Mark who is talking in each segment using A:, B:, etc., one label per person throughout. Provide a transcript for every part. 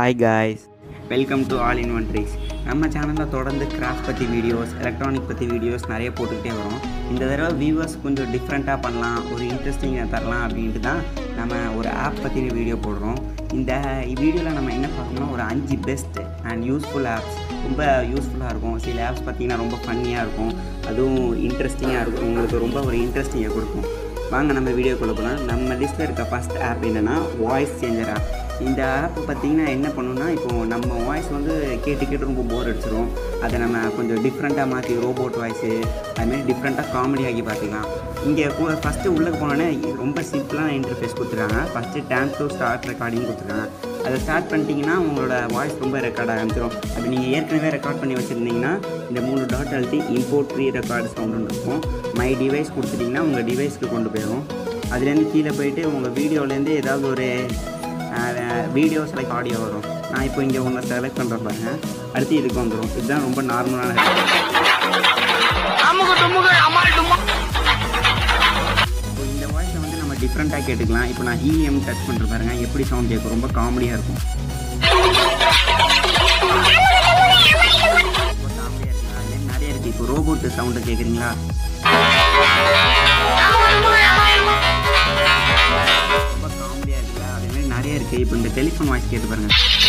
A: hi guys welcome to all in one tricks நம்ம சேனலில் தொடர்ந்து கிராஃப்ட் பற்றி வீடியோஸ் எலக்ட்ரானிக் பற்றி வீடியோஸ் நிறைய போட்டுக்கிட்டே வரோம் இந்த தடவை வியூவர்ஸ் கொஞ்சம் டிஃப்ரெண்ட்டாக பண்ணலாம் ஒரு இன்ட்ரெஸ்டிங்காக தரலாம் அப்படின்ட்டு தான் நம்ம ஒரு ஆப் பற்றின வீடியோ போடுறோம் இந்த வீடியோவில் நம்ம என்ன பார்க்கணும்னா ஒரு அஞ்சு பெஸ்ட் அண்ட் யூஸ்ஃபுல் ஆப்ஸ் ரொம்ப யூஸ்ஃபுல்லாக இருக்கும் சில ஆப்ஸ் பார்த்திங்கன்னா ரொம்ப ஃபன்னியாக இருக்கும் அதுவும் இன்ட்ரெஸ்டிங்காக இருக்கும் உங்களுக்கு ரொம்ப ஒரு இன்ட்ரெஸ்டிங்கை கொடுக்கும் வாங்க நம்ம வீடியோக்குள்ளே போகலாம் நம்ம லிஸ்ட்டில் இருக்க ஃபஸ்ட் ஆப் என்னென்னா வாய்ஸ் சேஞ்சர் ஆப் இந்த ஆப் பார்த்திங்கன்னா என்ன பண்ணுன்னா இப்போது நம்ம வாய்ஸ் வந்து கேட்டு கேட்டு ரொம்ப போர் அடிச்சிரும் அதை நம்ம கொஞ்சம் டிஃப்ரெண்ட்டாக மாற்றி ரோபோட் வாய்ஸு அதுமாரி டிஃப்ரெண்ட்டாக காமெடி ஆகி பார்த்துக்கலாம் இங்கே கூட ஃபஸ்ட்டு உள்ளே போனோன்னே ரொம்ப சிம்பிளான இன்டர்ஃபேஸ் கொடுத்துருக்காங்க first tap to start recording கொடுத்துருக்காங்க அதை ஸ்டார்ட் பண்ணிட்டீங்கன்னா உங்களோட வாய்ஸ் ரொம்ப ரெக்கார்ட் ஆரம்பிச்சிடும் அப்படி நீங்கள் ஏற்கனவே ரெக்கார்ட் பண்ணி வச்சுருந்தீங்கன்னா இந்த மூணு டாட் அழுத்தி இம்போர்ட் ப்ரீ ரெக்கார்டு சவுண்டுன்னு இருக்கும் மை டிவைஸ் கொடுத்துட்டிங்கன்னா உங்கள் டிவைஸ்க்கு கொண்டு போயிடும் அதுலேருந்து கீழே போயிட்டு உங்கள் வீடியோலேருந்து ஏதாவது ஒரு வீடியோ செலக்ட் ஆடியோ வரும் நான் இப்போ இங்கே ஒன்று செலக்ட் பண்ணுறேன் பாருங்க அடுத்து இதுக்கு வந்துடும் இதுதான் ரொம்ப நார்மலான இப்போ இந்த வாய்ஸை வந்து நம்ம டிஃப்ரெண்ட்டாக கேட்டுக்கலாம் இப்போ நான் இஎம் டச் பண்ணுற பாருங்க எப்படி சவுண்ட் கேட்கும் ரொம்ப காமெடியாக இருக்கும் ரொம்ப காமெடியாக இருக்குங்களா அதுலேயும் நிறைய இருக்குது இப்போ ரோபோட் சவுண்டை கேட்குறீங்களா ரொம்ப காமெடியாக இருக்குல்ல அதேமாதிரி நிறைய இருக்குது இப்போ இந்த டெலிஃபோன் வாய்ஸ் கேட்டு பாருங்க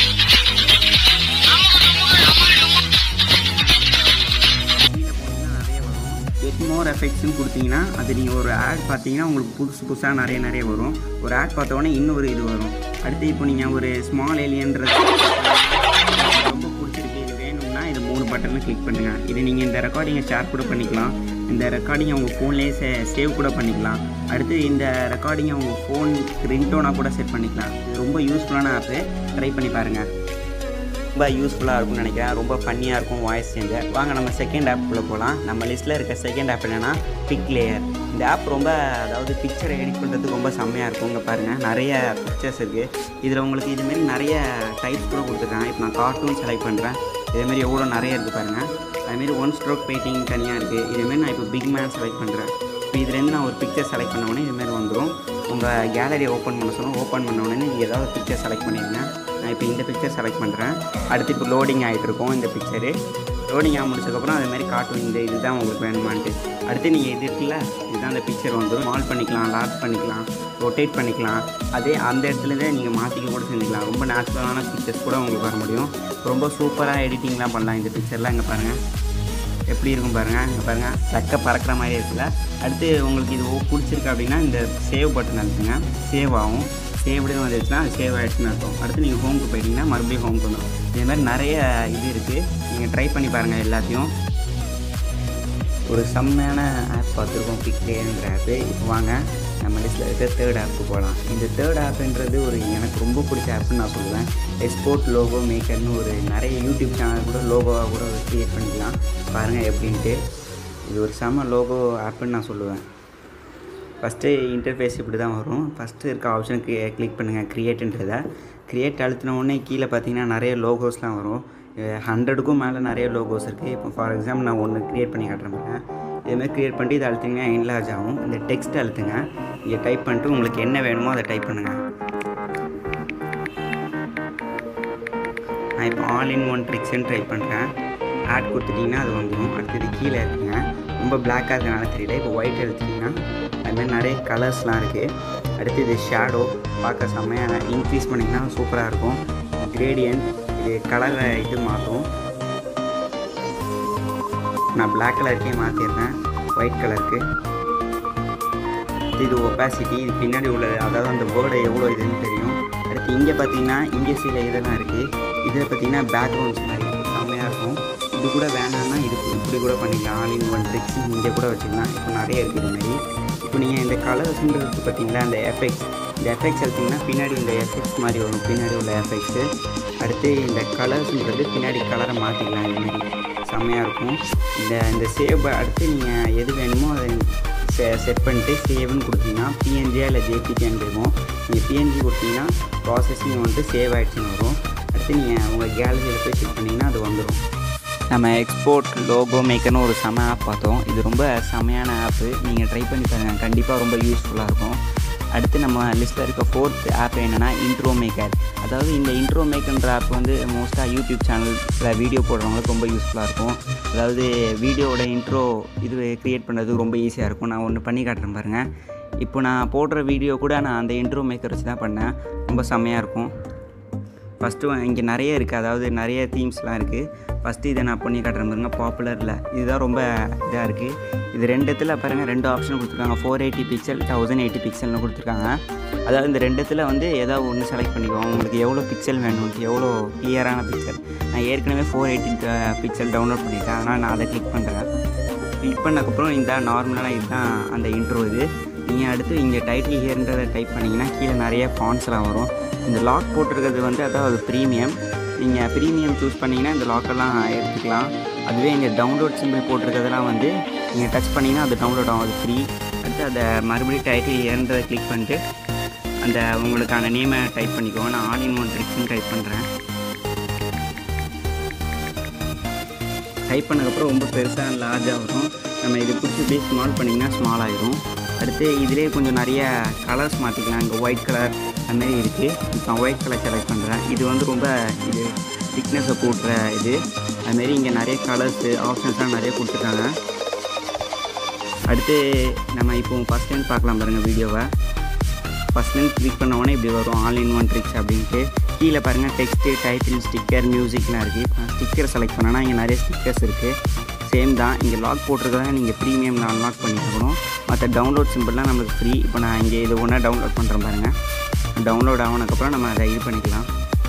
A: கீழே போனீங்கன்னா நிறைய வரும் கெட் மோர் எஃபெக்ட்ஸ்னு கொடுத்தீங்கன்னா அது நீங்கள் ஒரு ஆட் பார்த்தீங்கன்னா உங்களுக்கு புதுசு புதுசாக நிறைய நிறைய வரும் ஒரு ஆட் பார்த்த உடனே இன்னொரு இது வரும் அடுத்து இப்போ நீங்கள் ஒரு ஸ்மால் ஏலியன்றது ரொம்ப பிடிச்சிருக்கு இது வேணும்னா இது மூணு பட்டனில் கிளிக் பண்ணுங்கள் இது நீங்கள் இந்த ரெக்கார்டிங்கை ஷேர் கூட பண்ணிக்கலாம் இந்த ரெக்கார்டிங்கை உங்கள் ஃபோன்லேயே சே சேவ் கூட பண்ணிக்கலாம் அடுத்து இந்த ரெக்கார்டிங்கை உங்கள் ஃபோன் ரிங்டோனாக கூட செட் பண்ணிக்கலாம் இது ரொம்ப யூஸ்ஃபுல்லான ஆப்பு ட்ரை பண்ணி பாருங்கள் ரொம்ப யூஸ்ஃபுல்லாக இருக்கும்னு நினைக்கிறேன் ரொம்ப ஃபன்னியாக இருக்கும் வாய்ஸ் சேஞ்சர் வாங்க நம்ம செகண்ட் ஆப்புக்குள்ளே போகலாம் நம்ம லிஸ்ட்டில் இருக்க செகண்ட் ஆப் என்னென்னா பிக் லேயர் இந்த ஆப் ரொம்ப அதாவது பிக்சரை எடிட் பண்ணுறதுக்கு ரொம்ப செம்மையாக இருக்கும் இங்கே பாருங்கள் நிறைய பிக்சர்ஸ் இருக்குது இதில் உங்களுக்கு இதுமாரி நிறைய டைப்ஸ் கூட கொடுத்துருக்காங்க இப்போ நான் கார்ட்டூன் செலக்ட் பண்ணுறேன் இதேமாரி எவ்வளோ நிறைய இருக்குது பாருங்கள் அதுமாரி ஒன் ஸ்ட்ரோக் பெயிண்டிங் தனியாக இருக்குது இதேமாரி நான் இப்போ பிக் மேன் செலக்ட் பண்ணுறேன் இப்போ இதுலேருந்து நான் ஒரு பிக்சர் செலக்ட் பண்ண உடனே இதுமாரி வந்துடும் உங்கள் கேலரியை ஓப்பன் பண்ண சொன்னால் ஓப்பன் பண்ண உடனே நீங்கள் ஏதாவது பிக்சர் செலக்ட் பண்ணிடுங்க நான் இப்போ இந்த பிக்சர் செலக்ட் பண்ணுறேன் அடுத்து இப்போ லோடிங் ஆகிட்டு இருக்கும் இந்த பிக்சரு லோடிங் ஆக முடிச்சதுக்கப்புறம் அது மாதிரி காட்டும் இந்த இதுதான் உங்களுக்கு வேணுமான்ட்டு அடுத்து நீங்கள் இது இருக்குல்ல இதுதான் அந்த பிக்சர் வந்துடும் மால் பண்ணிக்கலாம் லார்ஜ் பண்ணிக்கலாம் ரொட்டேட் பண்ணிக்கலாம் அதே அந்த இடத்துலேருந்தே நீங்கள் மாற்றிக்க கூட செஞ்சுக்கலாம் ரொம்ப நேச்சுரலான பிக்சர்ஸ் கூட உங்களுக்கு வர முடியும் ரொம்ப சூப்பராக எடிட்டிங்லாம் பண்ணலாம் இந்த பிக்சர்லாம் இங்கே பாருங்கள் எப்படி இருக்கும் பாருங்கள் இங்கே பாருங்கள் ரெக்க பறக்கிற மாதிரி இருக்குல்ல அடுத்து உங்களுக்கு இது பிடிச்சிருக்கு அப்படின்னா இந்த சேவ் பட்டன் அழுத்துங்க சேவ் ஆகும் சேவ்டுன்னு வந்துச்சுன்னா அது சேவ் ஆகிடுச்சுன்னு அர்த்தம் அடுத்து நீங்கள் ஹோமுக்கு போயிட்டீங்கன்னா மறுபடியும் ஹோமுக்கு வந்துடும் இதே மாதிரி நிறைய இது இருக்குது நீங்கள் ட்ரை பண்ணி பாருங்கள் எல்லாத்தையும் ஒரு செம்மையான ஆப் பார்த்துருக்கோம் பிக்லேன்ற ஆப்பு இப்போ வாங்க நம்ம லிஸ்ட்டில் இருக்க தேர்ட் ஆப்புக்கு போகலாம் இந்த தேர்ட் ஆப்புன்றது ஒரு எனக்கு ரொம்ப பிடிச்ச ஆப்புன்னு நான் சொல்லுவேன் எக்ஸ்போர்ட் லோகோ மேக்கர்னு ஒரு நிறைய யூடியூப் சேனல் கூட லோகோவாக கூட க்ரியேட் பண்ணிக்கலாம் பாருங்கள் எப்படின்ட்டு இது ஒரு செம்ம லோகோ ஆப்புன்னு நான் சொல்லுவேன் ஃபஸ்ட்டு இன்டர்ஃபேஸ் இப்படி தான் வரும் ஃபஸ்ட்டு இருக்க ஆப்ஷனுக்கு கிளிக் பண்ணுங்கள் க்ரியேட்டுன்றதை க்ரியேட் அழுத்தின உடனே கீழே பார்த்தீங்கன்னா நிறைய லோகோஸ்லாம் வரும் ஹண்ட்ரடுக்கும் மேலே நிறைய லோகோஸ் இருக்குது இப்போ ஃபார் எக்ஸாம்பிள் நான் ஒன்று க்ரியேட் பண்ணி காட்டுறேன் பாருங்க இதுமாதிரி க்ரியேட் பண்ணிட்டு இதை அழுத்திங்கன்னா என்லார்ஜ் ஆகும் இந்த டெக்ஸ்ட் அழுத்துங்க இங்கே டைப் பண்ணிட்டு உங்களுக்கு என்ன வேணுமோ அதை டைப் பண்ணுங்கள் நான் இப்போ ஆல் இன் ஒன் ட்ரிக்ஸ்ன்னு ட்ரை பண்ணுறேன் ஆட் கொடுத்துட்டிங்கன்னா அது வந்துடும் அடுத்தது கீழே இருக்குங்க ரொம்ப பிளாக்காக இருக்கனால தெரியல இப்போ ஒயிட் எடுத்துட்டிங்கன்னா அதுமாதிரி நிறைய கலர்ஸ்லாம் இருக்குது அடுத்து இது ஷேடோ பார்க்க செம்மையாக இன்க்ரீஸ் பண்ணிங்கன்னா சூப்பராக இருக்கும் கிரேடியன்ட் இது கலரை இது மாற்றும் நான் பிளாக் கலருக்கே மாற்றிடுறேன் ஒயிட் கலருக்கு இது ஒப்பாசிட்டி இது பின்னாடி உள்ளது அதாவது அந்த வேர்டு எவ்வளோ இதுன்னு தெரியும் அடுத்து இங்கே பார்த்தீங்கன்னா இங்கே சில இதெல்லாம் இருக்குது இதில் பார்த்தீங்கன்னா பேக்ரவுண்ட்ஸ் மாதிரி செம்மையாக இருக்கும் இது கூட வேணாம்னா இது இப்படி கூட பண்ணிக்கலாம் ஆல் இன் ஒன் ட்ரிக்ஸ் இங்கே கூட வச்சுக்கலாம் இப்போ நிறைய இருக்குது இது மாதிரி இப்போ நீங்கள் இந்த கலர்ஸ்ன்றது பார்த்தீங்களா அந்த எஃபெக்ட்ஸ் இந்த எஃபெக்ட்ஸ் எடுத்திங்கன்னா பின்னாடி இந்த எஃபெக்ட்ஸ் மாதிரி வரும் பின்னாடி உள்ள எஃபெக்ட்ஸு அடுத்து இந்த கலர்ஸ்ன்றது பின்னாடி கலரை மாற்றிக்கலாம் இந்த மாதிரி செம்மையாக இருக்கும் இந்த இந்த சேவ் அடுத்து நீங்கள் எது வேணுமோ அதை செ செட் பண்ணிட்டு சேவ்னு கொடுத்தீங்கன்னா பிஎன்ஜியா இல்லை ஜேபிஜின்னு இருக்கும் நீங்கள் பிஎன்ஜி கொடுத்தீங்கன்னா ப்ராசஸிங் வந்துட்டு சேவ் ஆகிடுச்சுன்னு வரும் அடுத்து நீங்கள் உங்கள் கேலரியில் போய் செக் பண்ணிங்கன்னா அது வந்துடும் நம்ம எக்ஸ்போர்ட் லோகோ மேக்கர்னு ஒரு செம ஆப் பார்த்தோம் இது ரொம்ப செமையான ஆப்பு நீங்கள் ட்ரை பண்ணி பாருங்கள் கண்டிப்பாக ரொம்ப யூஸ்ஃபுல்லாக இருக்கும் அடுத்து நம்ம லிஸ்ட்டில் இருக்க ஃபோர்த் ஆப் என்னென்னா இன்ட்ரோ மேக்கர் அதாவது இந்த இன்ட்ரோ மேக்கர்ன்ற ஆப் வந்து மோஸ்ட்டாக யூடியூப் சேனலில் வீடியோ போடுறவங்களுக்கு ரொம்ப யூஸ்ஃபுல்லாக இருக்கும் அதாவது வீடியோவோட இன்ட்ரோ இது க்ரியேட் பண்ணுறது ரொம்ப ஈஸியாக இருக்கும் நான் ஒன்று பண்ணி காட்டுறேன் பாருங்கள் இப்போ நான் போடுற வீடியோ கூட நான் அந்த இன்ட்ரோ மேக்கர் வச்சு தான் பண்ணேன் ரொம்ப செம்மையாக இருக்கும் ஃபஸ்ட்டு இங்கே நிறைய இருக்குது அதாவது நிறைய தீம்ஸ்லாம் இருக்குது ஃபஸ்ட்டு இதை நான் பண்ணி காட்டுறேன் பாருங்க பாப்புலரில் இதுதான் ரொம்ப இதாக இருக்குது இது ரெண்டு இடத்துல பாருங்கள் ரெண்டு ஆப்ஷன் கொடுத்துருக்காங்க four eighty pixel thousand eighty பிக்சல்னு கொடுத்துருக்காங்க அதாவது இந்த ரெண்டு இடத்துல வந்து ஏதாவது ஒன்று செலக்ட் பண்ணிக்குவோம் உங்களுக்கு எவ்வளோ பிக்சல் வேணும்ட்டு எவ்வளோ கிளியரான பிக்சல் நான் ஏற்கனவே ஃபோர் எயிட்டி பிக்சல் டவுன்லோட் பண்ணிட்டேன் ஆனால் நான் அதை கிளிக் பண்ணுறேன் கிளிக் பண்ணக்கப்புறம் இந்த நார்மலான இதுதான் அந்த இன்ட்ரோ இது நீங்கள் அடுத்து இங்கே டைட்டில் ஹியர்ன்றதை டைப் பண்ணிங்கன்னா கீழே நிறைய ஃபான்ஸ்லாம் வரும் இந்த லாக் போட்டிருக்கிறது வந்து அதாவது ப்ரீமியம் நீங்கள் ப்ரீமியம் சூஸ் பண்ணிங்கன்னா இந்த லாக்கெல்லாம் எடுத்துக்கலாம் அதுவே இங்கே டவுன்லோட் சிம்பிள் போட்டிருக்கிறதெல்லாம் வந்து நீங்கள் டச் பண்ணிங்கன்னா அது டவுன்லோட் ஆகும் அது ஃப்ரீ அடுத்து அதை மறுபடியும் டைட்டில் ஹியர்ன்றதை கிளிக் பண்ணிட்டு அந்த உங்களுக்கான நேமை டைப் பண்ணிக்கோங்க நான் ஆல் இன் ஒன் ட்ரிக்ஸ்னு டைப் பண்ணுறேன் டைப் பண்ணதுக்கப்புறம் ரொம்ப பெருசாக லார்ஜாக வரும் நம்ம இது பிடிச்சி இப்படியே ஸ்மால் பண்ணிங்கன்னா ஸ்மால் ஆகிடும் அடுத்து இதிலே கொஞ்சம் நிறைய கலர்ஸ் மாற்றிக்கலாம் இங்கே ஒயிட் கலர் அதுமாரி இருக்குது இப்போ நான் ஒயிட் கலர் செலக்ட் பண்ணுறேன் இது வந்து ரொம்ப இது திக்னஸை கூட்டுற இது அதுமாரி இங்கே நிறைய கலர்ஸு ஆப்ஷன்ஸ்லாம் நிறைய கொடுத்துருக்காங்க அடுத்து நம்ம இப்போ ஃபஸ்ட் டைம் பார்க்கலாம் பாருங்கள் வீடியோவை ஃபஸ்ட் டைம் கிளிக் பண்ண உடனே இப்படி வரும் ஆல் இன் ஒன் ட்ரிக்ஸ் அப்படின்ட்டு கீழே பாருங்கள் டெக்ஸ்ட்டு டைட்டில் ஸ்டிக்கர் மியூசிக்லாம் இருக்குது இப்போ ஸ்டிக்கர் செலக்ட் பண்ணனா இங்கே நிறைய ஸ்டிக்கர்ஸ் இருக்குது சேம் தான் இங்கே லாக் போட்டிருக்கதான் நீங்கள் ப்ரீமியமில் அன்லாக் பண்ணிக்கணும் மற்ற டவுன்லோட் சிம்பிள்லாம் நம்மளுக்கு ஃப்ரீ இப்போ நான் இங்கே இது ஒன்றா டவுன்லோட் பண்ணுறேன் பாருங்கள் டவுன்லோட் ஆனதுக்கப்புறம் நம்ம அதை இது பண்ணிக்கலாம்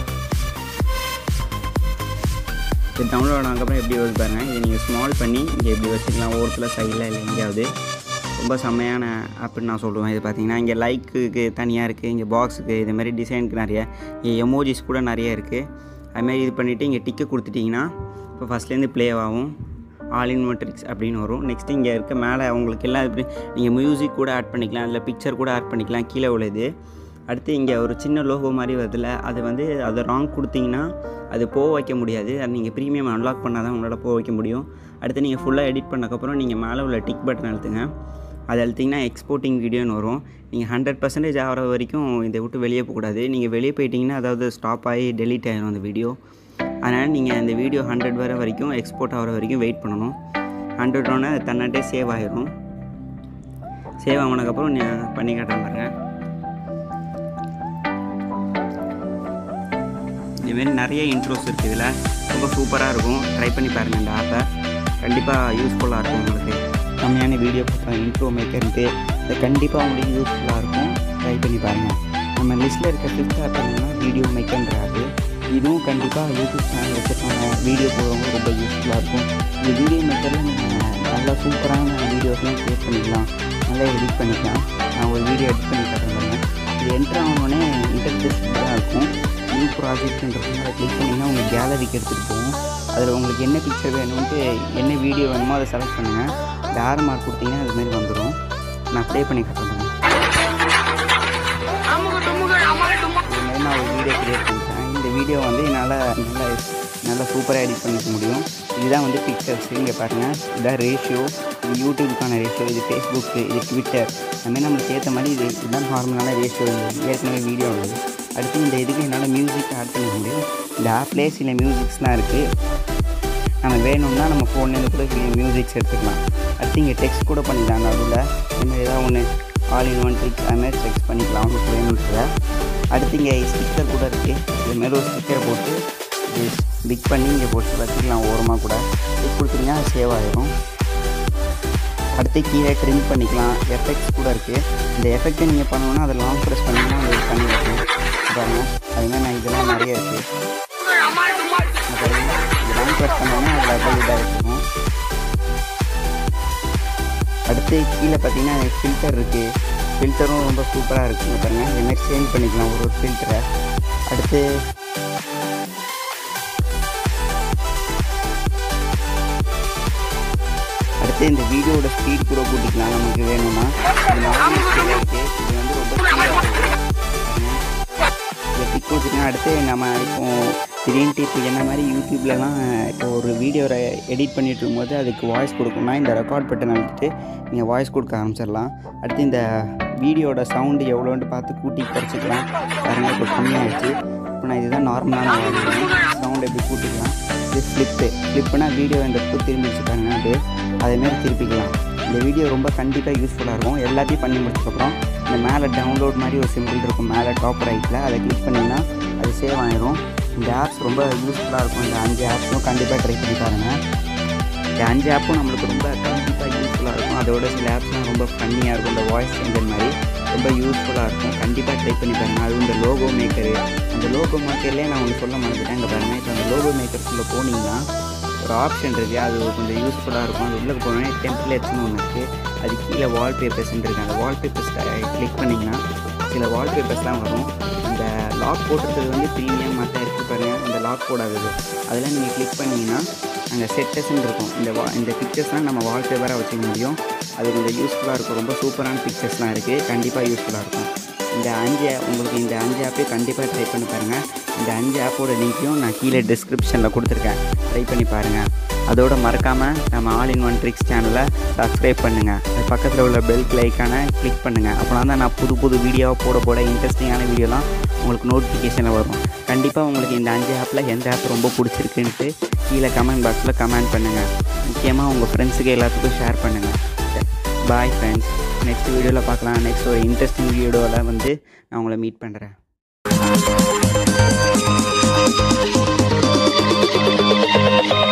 A: இது டவுன்லோட் ஆனதுக்கப்புறம் எப்படி வருது பாருங்கள் இதை நீங்கள் ஸ்மால் பண்ணி இங்கே எப்படி வச்சுக்கலாம் ஓரத்தில் சைடில் இல்லை எங்கேயாவது ரொம்ப செம்மையான ஆப்னு நான் சொல்லுவேன் இது பார்த்தீங்கன்னா இங்கே லைக்குக்கு தனியாக இருக்குது இங்கே பாக்ஸுக்கு இதுமாரி டிசைனுக்கு நிறைய இங்கே எமோஜிஸ் கூட நிறைய இருக்குது அதுமாரி இது பண்ணிவிட்டு இங்கே டிக்கெட் கொடுத்துட்டிங்கன்னா இப்போ ஃபஸ்ட்லேருந்து ப்ளே ஆகும் ஆல் இன் ஒன் ட்ரிக்ஸ் அப்படின்னு வரும் நெக்ஸ்ட் இங்கே இருக்க மேலே உங்களுக்கு எல்லாம் இப்படி நீங்கள் மியூசிக் கூட ஆட் பண்ணிக்கலாம் இல்லை பிக்சர் கூட ஆட் பண்ணிக்கலாம் கீழே உள்ளது அடுத்து இங்கே ஒரு சின்ன லோகோ மாதிரி வருதுல அது வந்து அதை ராங் கொடுத்தீங்கன்னா அது போக வைக்க முடியாது அது நீங்கள் ப்ரீமியம் அன்லாக் பண்ணால் தான் உங்களால் போக வைக்க முடியும் அடுத்து நீங்கள் ஃபுல்லாக எடிட் பண்ணக்கப்புறம் நீங்கள் மேலே உள்ள டிக் பட்டன் அழுத்துங்க அதை அழுத்திங்கன்னா எக்ஸ்போர்ட்டிங் வீடியோன்னு வரும் நீங்கள் ஹண்ட்ரட் பர்சன்டேஜ் ஆகிற வரைக்கும் இதை விட்டு வெளியே போகக்கூடாது நீங்கள் வெளியே போயிட்டீங்கன்னா அதாவது ஸ்டாப் ஆகி டெலீட் ஆகிடும் அந்த வீடியோ அதனால் நீங்கள் அந்த வீடியோ ஹண்ட்ரட் வர வரைக்கும் எக்ஸ்போர்ட் ஆகிற வரைக்கும் வெயிட் பண்ணணும் ஹண்ட்ரட் ஒன்று தன்னாட்டே சேவ் ஆகிரும் சேவ் ஆனதுக்கப்புறம் நான் பண்ணி காட்டுறேன் பாருங்கள் இதுமாரி நிறைய இன்ட்ரோஸ் இருக்குது இதில் ரொம்ப சூப்பராக இருக்கும் ட்ரை பண்ணி பாருங்கள் இந்த ஆப்பை கண்டிப்பாக யூஸ்ஃபுல்லாக இருக்கும் உங்களுக்கு செம்மையான வீடியோ பார்த்தா இன்ட்ரோ மேக்கர்ன்ட்டு இது கண்டிப்பாக உங்களுக்கு யூஸ்ஃபுல்லாக இருக்கும் ட்ரை பண்ணி பாருங்கள் நம்ம லிஸ்ட்டில் இருக்க ஃபிஃப்த் ஆப் என்னன்னா வீடியோ மேக்கர்ன்ற ஆப்பு இதுவும் கண்டிப்பாக யூடியூப் சேனல் வச்சுருக்காங்க வீடியோ போடுறவங்க ரொம்ப யூஸ்ஃபுல்லாக இருக்கும் இந்த வீடியோ மேக்கரில் நீங்கள் நல்லா சூப்பரான வீடியோஸ்லாம் க்ரியேட் பண்ணிக்கலாம் நல்லா எடிட் பண்ணிக்கலாம் நான் ஒரு வீடியோ எடிட் பண்ணி காட்டுறேன் இது என்ட்ரு ஆனோடனே இன்டர்ஃபேஸ் தான் இருக்கும் நியூ ப்ராஜெக்ட்ன்றது அதை கிளிக் பண்ணிங்கன்னா உங்கள் கேலரிக்கு எடுத்துகிட்டு போகும் அதில் உங்களுக்கு என்ன பிக்சர் வேணும்ன்ட்டு என்ன வீடியோ வேணுமோ அதை செலக்ட் பண்ணுங்கள் இந்த ஆர் மார்க் கொடுத்தீங்கன்னா அதுமாரி வந்துடும் நான் ப்ளே பண்ணி காட்டுறேன் இதுமாரி நான் ஒரு வீடியோ க்ரியேட் பண்ணிட்டேன் இந்த வீடியோ வந்து என்னால் நல்லா நல்லா சூப்பராக எடிட் பண்ணிக்க முடியும் இதுதான் வந்து பிக்சர்ஸ் இங்கே பாருங்கள் இதுதான் ரேஷியோ இது யூடியூபுக்கான ரேஷியோ இது ஃபேஸ்புக்கு இது ட்விட்டர் அதுமாதிரி நம்மளுக்கு ஏற்ற மாதிரி இது இதுதான் நார்மலான ரேஷியோ ஏற்கனவே வீடியோ உள்ளது அடுத்து இந்த இதுக்கு என்னால் மியூசிக் ஆட் பண்ணிக்க முடியும் இந்த ஆப்லேயே சில மியூசிக்ஸ்லாம் இருக்குது நம்ம வேணும்னா நம்ம ஃபோன்லேருந்து கூட மியூசிக்ஸ் எடுத்துக்கலாம் அடுத்து இங்கே டெக்ஸ்ட் கூட பண்ணிக்கலாம் நடுவில் இந்த ஏதாவது ஒன்று ஆல் இன் ஒன் ட்ரிக்ஸ் அதுமாதிரி டெக்ஸ்ட் பண்ணிக்கலாம் உங்களுக்கு வேணுன்றத அடுத்து இங்கே ஸ்டிக்கர் கூட இருக்குது இதுமாரி ஒரு ஸ்டிக்கர் போட்டு இது பிக் பண்ணி இங்கே போட்டு வச்சுக்கலாம் ஓரமாக கூட இது கொடுத்தீங்கன்னா சேவ் ஆகிடும் அடுத்து கீழே ட்ரிம் பண்ணிக்கலாம் எஃபெக்ட்ஸ் கூட இருக்குது இந்த எஃபெக்ட்டை நீங்கள் பண்ணணும்னா அதை லாங் ப்ரெஸ் பண்ணிங்கன்னா அது பண்ணி வைக்கும் பாருங்க அதுமாதிரி நான் இதெல்லாம் நிறைய இருக்குது இது லாங் ப்ரெஸ் பண்ணோன்னா அதில் அப்படியே இதாக இருக்கும் அடுத்து கீழே பார்த்தீங்கன்னா ஃபில்டர் இருக்குது ஃபில்டரும் ரொம்ப சூப்பராக இருக்குங்க பாருங்கள் இதுமாதிரி சேஞ்ச் பண்ணிக்கலாம் ஒரு ஒரு ஃபில்டரை அடுத்து அடுத்து இந்த வீடியோட ஸ்பீட் கூட கூட்டிக்கலாம் நமக்கு வேணும்னா இது நார்மல் ஸ்பீடில் இருக்குது இது வந்து ரொம்ப ஸ்பீடாக இருக்குது இதை பிக் வச்சுக்கலாம் அடுத்து நம்ம இப்போ திடீர்னு இப்போ என்ன மாதிரி யூடியூப்லலாம் இப்போ ஒரு வீடியோ எடிட் பண்ணிட்டு இருக்கும்போது அதுக்கு வாய்ஸ் கொடுக்கணும்னா இந்த ரெக்கார்ட் பட்டன் அழுத்திட்டு நீங்கள் வாய்ஸ் கொடுக்க ஆரம்பிச்சிடலாம் அடுத்து இந்த வீடியோட சவுண்டு எவ்வளோன்ட்டு பார்த்து கூட்டி குறைச்சிக்கலாம் பாருங்க இப்போ கம்மியாகிடுச்சு இப்போ நான் இதுதான் நார்மலான சவுண்ட் எப்படி கூட்டிக்கலாம் இது ஃப்ளிப்பு ஃப்ளிப்புனா வீடியோ இந்த இடத்துக்கு திரும்பி வச்சுக்காங்க அப்படியே அதேமாரி திருப்பிக்கலாம் இந்த வீடியோ ரொம்ப கண்டிப்பாக யூஸ்ஃபுல்லாக இருக்கும் எல்லாத்தையும் பண்ணி முடிச்சதுக்கப்புறம் இந்த மேலே டவுன்லோட் மாதிரி ஒரு சிம்பிள் இருக்கும் மேலே டாப் ரைட்டில் அதை கிளிக் பண்ணிங்கன்னா அது சேவ் ஆயிரும் இந்த ஆப்ஸ் ரொம்ப யூஸ்ஃபுல்லாக இருக்கும் இந்த அஞ்சு ஆப்ஸும் கண்டிப்பாக ட்ரை பண்ணி பாருங்கள் இந்த அஞ்சு ஆப்பும் நம்மளுக்கு ரொம்ப கண்டிப்பாக யூஸ்ஃபுல்லாக இருக்கும் அதோட சில ஆப்ஸ்லாம் ரொம்ப ஃபன்னியாக இருக்கும் இந்த வாய்ஸ் சேஞ்சர் மாதிரி ரொம்ப யூஸ்ஃபுல்லாக இருக்கும் கண்டிப்பாக ட்ரை பண்ணி பாருங்கள் அதுவும் இந்த லோகோ மேக்கரு அந்த லோகோ மேக்கர்லேயே நான் ஒன்று சொல்ல மறந்துட்டேன் இங்கே பாருங்கள் இப்போ அந்த லோகோ மேக்கர்ஸ்குள்ளே போனீங்கன்னா ஒரு ஆப்ஷன் இருக்குது அது கொஞ்சம் யூஸ்ஃபுல்லாக இருக்கும் அது உள்ளே போனோடனே டெம்ப்ளேட்ஸ்னு ஒன்று இருக்குது அது கீழே வால்பேப்பர்ஸ்ன்னு இருக்குது அந்த வால்பேப்பர்ஸ் கிளிக் பண்ணிங்கன்னா சில வால்பேப்பர்ஸ்லாம் வரும் இந்த லாக் போட்டுறது வந்து ப்ரீமியம் மற்ற இருக்குது பாருங்கள் இந்த லாக் போடாதது அதெல்லாம் நீங்கள் கிளிக் பண்ணிங்கன்னா அங்கே செட்டஸ்ன்னு இருக்கும் இந்த வா இந்த பிக்சர்ஸ்லாம் நம்ம வால்பேப்பராக வச்சுக்க முடியும் அது கொஞ்சம் யூஸ்ஃபுல்லாக இருக்கும் ரொம்ப சூப்பரான பிக்சர்ஸ்லாம் இருக்குது கண்டிப்பாக யூஸ்ஃபுல்லாக இருக்கும் இந்த அஞ்சு உங்களுக்கு இந்த அஞ்சு ஆப்பே கண்டிப்பாக ட்ரை பண்ணி பாருங்கள் இந்த அஞ்சு ஆப்போட லிங்க்கையும் நான் கீழே டிஸ்கிரிப்ஷனில் கொடுத்துருக்கேன் ட்ரை பண்ணி பாருங்கள் அதோட மறக்காமல் நம்ம ஆல் இன் ஒன் ட்ரிக்ஸ் சேனலை சப்ஸ்கிரைப் பண்ணுங்கள் அது பக்கத்தில் உள்ள பெல் ஐக்கானை கிளிக் பண்ணுங்கள் அப்போனா தான் நான் புது புது வீடியோவை போட போட இன்ட்ரெஸ்டிங்கான வீடியோலாம் உங்களுக்கு நோட்டிஃபிகேஷனில் வரும் கண்டிப்பாக உங்களுக்கு இந்த அஞ்சு ஆப்பில் எந்த ஆப் ரொம்ப பிடிச்சிருக்குன்ட்டு கீழே கமெண்ட் பாக்ஸில் கமெண்ட் பண்ணுங்கள் முக்கியமாக உங்கள் ஃப்ரெண்ட்ஸுக்கு எல்லாத்துக்கும் ஷேர் பண்ணுங்கள் பாய் ஃப்ரெண்ட்ஸ் நெக்ஸ்ட் வீடியோவில் பார்க்கலாம் நெக்ஸ்ட் ஒரு இன்ட்ரெஸ்டிங் வீடியோவில் வந்து நான் உங்களை மீட் பண்ணுறேன்